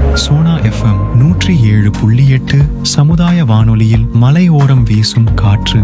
Sona FM நூற்றி ஏழு புள்ளி எட்டு சமுதாய வானொலியில் மலையோரம் வீசும் காற்று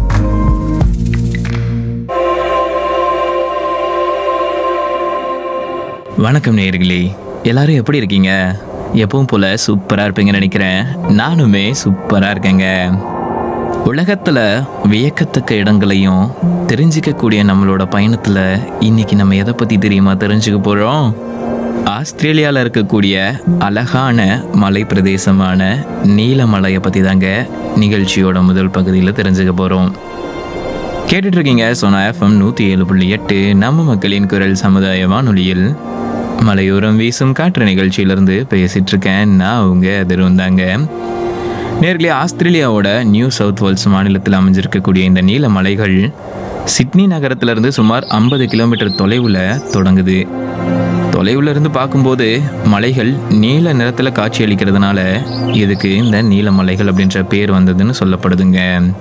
வணக்கம் நேயர்களே எல்லாரும் எப்படி இருக்கீங்க எப்பவும் போல சூப்பராக இருப்பீங்கன்னு நினைக்கிறேன் நானுமே சூப்பராக இருக்கேங்க உலகத்தில் வியக்கத்தக்க இடங்களையும் தெரிஞ்சிக்கக்கூடிய நம்மளோட பயணத்தில் இன்னைக்கு நம்ம எதை பற்றி தெரியுமா தெரிஞ்சுக்க போகிறோம் ஆஸ்திரேலியாவில் இருக்கக்கூடிய அழகான மலை பிரதேசமான நீலமலையை பற்றி தாங்க நிகழ்ச்சியோட முதல் பகுதியில் தெரிஞ்சுக்க போகிறோம் கேட்டுட்டு இருக்கீங்க சோனா எஃப்எம் நூற்றி ஏழு புள்ளி எட்டு நம்ம மக்களின் குரல் சமுதாய வானொலியில் மலையோரம் வீசும் காற்று நிகழ்ச்சியிலிருந்து பேசிட்டு இருக்கேன் நான் உங்க திருவந்தாங்க நேர்களே ஆஸ்திரேலியாவோட நியூ சவுத் வேல்ஸ் மாநிலத்தில் அமைஞ்சிருக்கக்கூடிய இந்த நீல மலைகள் சிட்னி நகரத்திலிருந்து சுமார் ஐம்பது கிலோமீட்டர் தொலைவில் தொடங்குது தொலைவுல இருந்து பார்க்கும்போது மலைகள் நீல நிறத்தில் காட்சி அளிக்கிறதுனால இதுக்கு இந்த நீல மலைகள் அப்படின்ற பேர் வந்ததுன்னு சொல்லப்படுதுங்க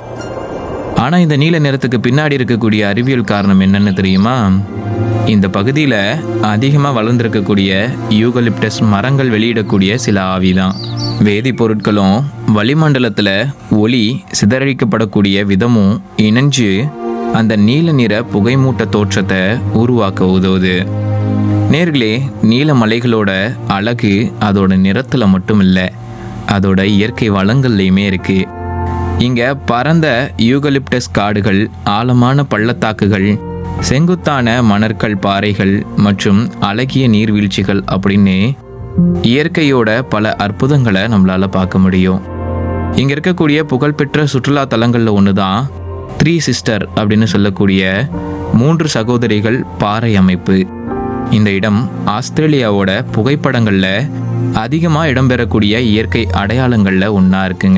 ஆனா இந்த நீல நிறத்துக்கு பின்னாடி இருக்கக்கூடிய அறிவியல் காரணம் என்னன்னு தெரியுமா இந்த பகுதியில் அதிகமாக வளர்ந்துருக்கக்கூடிய யூகலிப்டஸ் மரங்கள் வெளியிடக்கூடிய சில ஆவிதான் வேதிப்பொருட்களும் வளிமண்டலத்தில் ஒளி சிதறடிக்கப்படக்கூடிய விதமும் இணைஞ்சு அந்த நீல நிற புகைமூட்ட தோற்றத்தை உருவாக்க உதவுது நேர்களே நீல மலைகளோட அழகு அதோட நிறத்துல மட்டும் இல்லை அதோட இயற்கை வளங்கள்லையுமே இருக்கு இங்க பரந்த யூகலிப்டஸ் காடுகள் ஆழமான பள்ளத்தாக்குகள் செங்குத்தான மணற்கல் பாறைகள் மற்றும் அழகிய நீர்வீழ்ச்சிகள் அப்படின்னு இயற்கையோட பல அற்புதங்களை நம்மளால பார்க்க முடியும் இங்க இருக்கக்கூடிய புகழ்பெற்ற சுற்றுலா தலங்கள்ல ஒன்று தான் த்ரீ சிஸ்டர் அப்படின்னு சொல்லக்கூடிய மூன்று சகோதரிகள் பாறை அமைப்பு இந்த இடம் ஆஸ்திரேலியாவோட புகைப்படங்கள்ல அதிகமாக இடம்பெறக்கூடிய இயற்கை அடையாளங்கள்ல ஒன்றா இருக்குங்க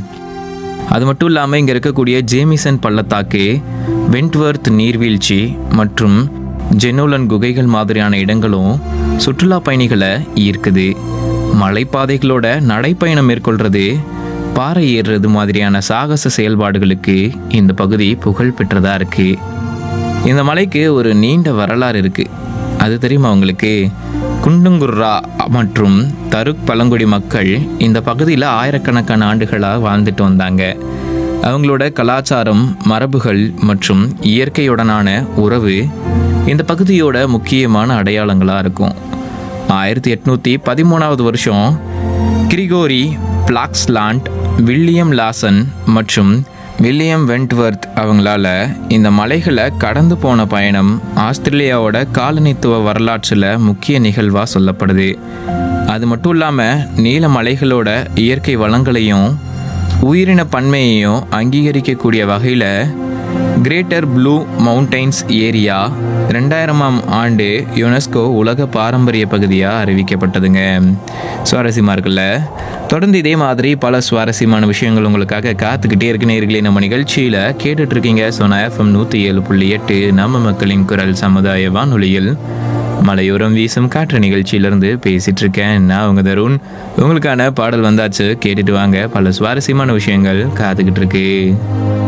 அது மட்டும் இல்லாமல் இங்கே இருக்கக்கூடிய ஜேமிசன் பள்ளத்தாக்கு வென்ட்வர்த் நீர்வீழ்ச்சி மற்றும் ஜெனோலன் குகைகள் மாதிரியான இடங்களும் சுற்றுலா பயணிகளை ஈர்க்குது மலைப்பாதைகளோட நடைப்பயணம் மேற்கொள்றது பாறை ஏறுறது மாதிரியான சாகச செயல்பாடுகளுக்கு இந்த பகுதி புகழ் பெற்றதா இருக்கு இந்த மலைக்கு ஒரு நீண்ட வரலாறு இருக்கு அது தெரியுமா உங்களுக்கு குண்டுங்குர்ரா மற்றும் தருக் பழங்குடி மக்கள் இந்த பகுதியில் ஆயிரக்கணக்கான ஆண்டுகளாக வாழ்ந்துட்டு வந்தாங்க அவங்களோட கலாச்சாரம் மரபுகள் மற்றும் இயற்கையுடனான உறவு இந்த பகுதியோட முக்கியமான அடையாளங்களாக இருக்கும் ஆயிரத்தி எட்நூற்றி பதிமூணாவது வருஷம் கிரிகோரி பிளாக்ஸ்லாண்ட் வில்லியம் லாசன் மற்றும் வில்லியம் வென்ட்வர்த் அவங்களால இந்த மலைகளை கடந்து போன பயணம் ஆஸ்திரேலியாவோட காலனித்துவ வரலாற்றில் முக்கிய நிகழ்வாக சொல்லப்படுது அது மட்டும் இல்லாமல் நீல மலைகளோட இயற்கை வளங்களையும் உயிரின பன்மையையும் அங்கீகரிக்கக்கூடிய வகையில் கிரேட்டர் ப்ளூ மவுண்டைன்ஸ் ஏரியா ரெண்டாயிரமாம் ஆண்டு யுனெஸ்கோ உலக பாரம்பரிய பகுதியாக அறிவிக்கப்பட்டதுங்க சுவாரஸ்யமாக இருக்குல்ல தொடர்ந்து இதே மாதிரி பல சுவாரஸ்யமான விஷயங்கள் உங்களுக்காக காத்துக்கிட்டே இருக்கு நேர்களே நம்ம நிகழ்ச்சியில் கேட்டுட்டு இருக்கீங்க சோனா எஃப்எம் நூற்றி ஏழு புள்ளி எட்டு நம்ம மக்களின் குரல் சமுதாய வானொலியில் மலையோரம் வீசும் காற்று நிகழ்ச்சியிலிருந்து பேசிட்டு இருக்கேன் நான் உங்க தருண் உங்களுக்கான பாடல் வந்தாச்சு கேட்டுட்டு வாங்க பல சுவாரஸ்யமான விஷயங்கள் காத்துக்கிட்டு இருக்கு